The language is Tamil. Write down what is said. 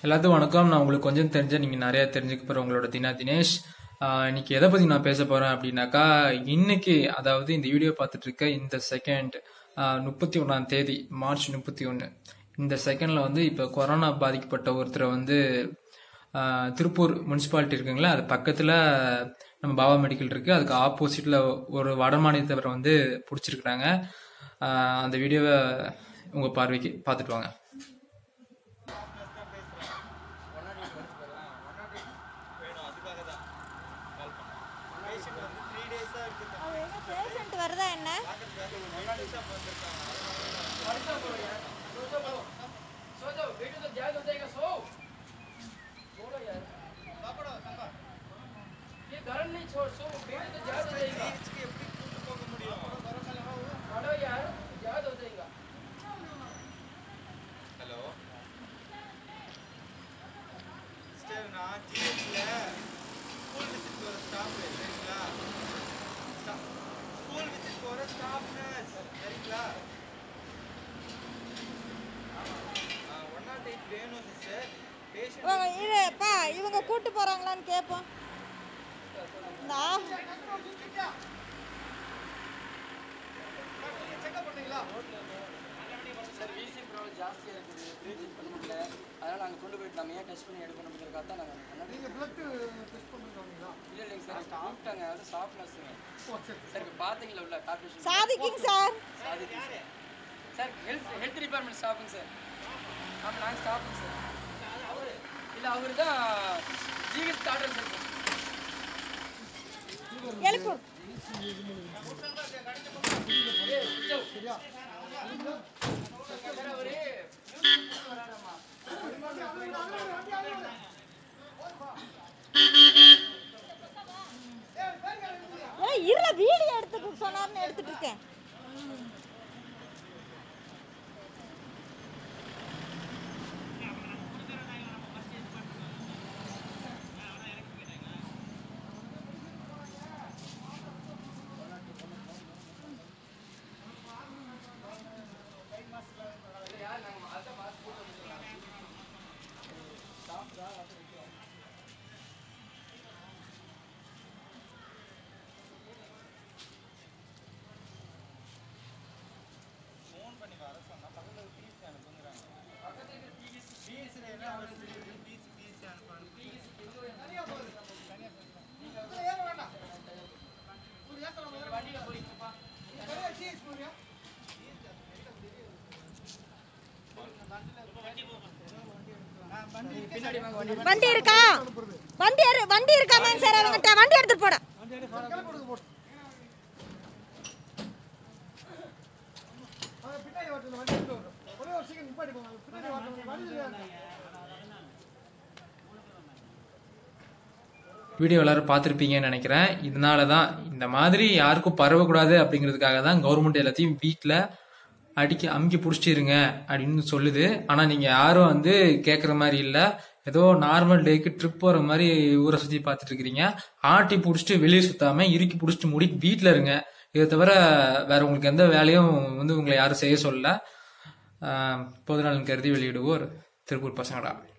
எல்லாத்துக்கும் வணக்கம் நான் உங்களுக்கு கொஞ்சம் தெரிஞ்ச நீங்க நிறைய தெரிஞ்சுக்க போற உங்களோட தினா தினேஷ் ஆஹ் இன்னைக்கு எதை பத்தி நான் பேச போறேன் அப்படின்னாக்கா இன்னைக்கு அதாவது இந்த வீடியோ பார்த்துட்டு இருக்க இந்த செகண்ட் முப்பத்தி ஒன்னாம் தேதி மார்ச் முப்பத்தி ஒன்னு இந்த செகண்ட்ல வந்து இப்ப கொரோனா பாதிக்கப்பட்ட ஒருத்தரை வந்து ஆஹ் திருப்பூர் முனிசிபாலிட்டி இருக்குங்களா அது பக்கத்துல நம்ம பாபா மெடிக்கல் இருக்கு அதுக்கு ஆப்போசிட்ல ஒரு வட மாநிலத்தவரை வந்து பிடிச்சிருக்கிறாங்க ஆஹ் அந்த வீடியோவை உங்க பார்வைக்கு பார்த்துட்டு வாங்க அது என்ன பேஷண்ட் வருதா என்ன ஹலோ சிஸ்டர் நான் ஜிஹெச்ல ஸ்கூல் விசிட் போகிற ஸ்டாஃப் சரிங்களா ஸ்கூல் விசிட் போகிற ஸ்டாஃப் நர்ஸ் சரிங்களா ஒன் நாட் எயிட் வேணும் சிஸ்டர் பேஷண்ட் இவங்க இருப்பா இவங்க கூட்டு போறாங்களான்னு கேட்போம் இந்த ஆ- சார் விசி ப்ராப்ளம் ஜாஸ்தியாக இருக்குது ப்ரீத்திங் பண்ண முடியல அதனால் நாங்கள் கொண்டு போயிட்டு நம்ம ஏன் டெஸ்ட் பண்ணி எடுக்கணும் அப்படிங்கிறதுக்காக தான் நாங்கள் நீங்கள் பிளட் டெஸ்ட் பண்ணுறீங்களா இல்லை இல்லைங்க சார் கூப்பிட்டாங்க அது சாஃப்ட் நர்ஸுங்க சார் இப்போ பார்த்தீங்களா உள்ள கார்பரேஷன் சாதிக்குங்க சார் அது சார் ஹெல்த் ஹெல்த் டிபார்ட்மெண்ட் ஸ்டாஃபுங்க சார் ஆமாம் நாங்கள் ஸ்டாஃபுங்க சார் இல்லை அவர் தான் ஜிஹெச் டாக்டர் சார் எழுப்பு ஏய், இருல வீடியோ எடுத்துட்டு சொன்னார்னு எடுத்துட்டு இருக்கேன் ஃபோன் பண்ணி வர சொன்னா பக்கத்தில் ஃபீஸ் அனுப்புங்கிறாங்க ஃபீஸில் என்ன ஃபீஸ் ஃபீஸ் அனுப்பாங்க வண்டி இருக்கா வண்டி இரு- வண்டி இருக்காமாங்க சார் அவங்ககிட்ட வண்டி எடுத்துட்டு போட வீடியோ எல்லாரும் பார்த்துருப்பீங்கன்னு நினைக்கிறேன் இதனால தான் இந்த மாதிரி யாருக்கும் பரவக்கூடாது அப்படிங்கிறதுக்காக தான் கவர்மெண்ட் எல்லாத்தையும் வீட்டில் அடிக்க அமுக்கி பிடிச்சிருங்க அப்படின்னு சொல்லுது ஆனால் நீங்கள் யாரும் வந்து கேட்குற மாதிரி இல்லை ஏதோ நார்மல் டேக்கு ட்ரிப் போகிற மாதிரி ஊரை சுற்றி பார்த்துட்டு இருக்கிறீங்க ஆட்டி பிடிச்சிட்டு வெளியே சுத்தாம இறுக்கி பிடிச்சிட்டு மூடி வீட்டில் இருங்க இதை தவிர வேற உங்களுக்கு எந்த வேலையும் வந்து உங்களை யாரும் செய்ய சொல்லல ஆஹ் பொதுநலன் கருதி வெளியிடுவோர் திருப்பூர் பசங்கடா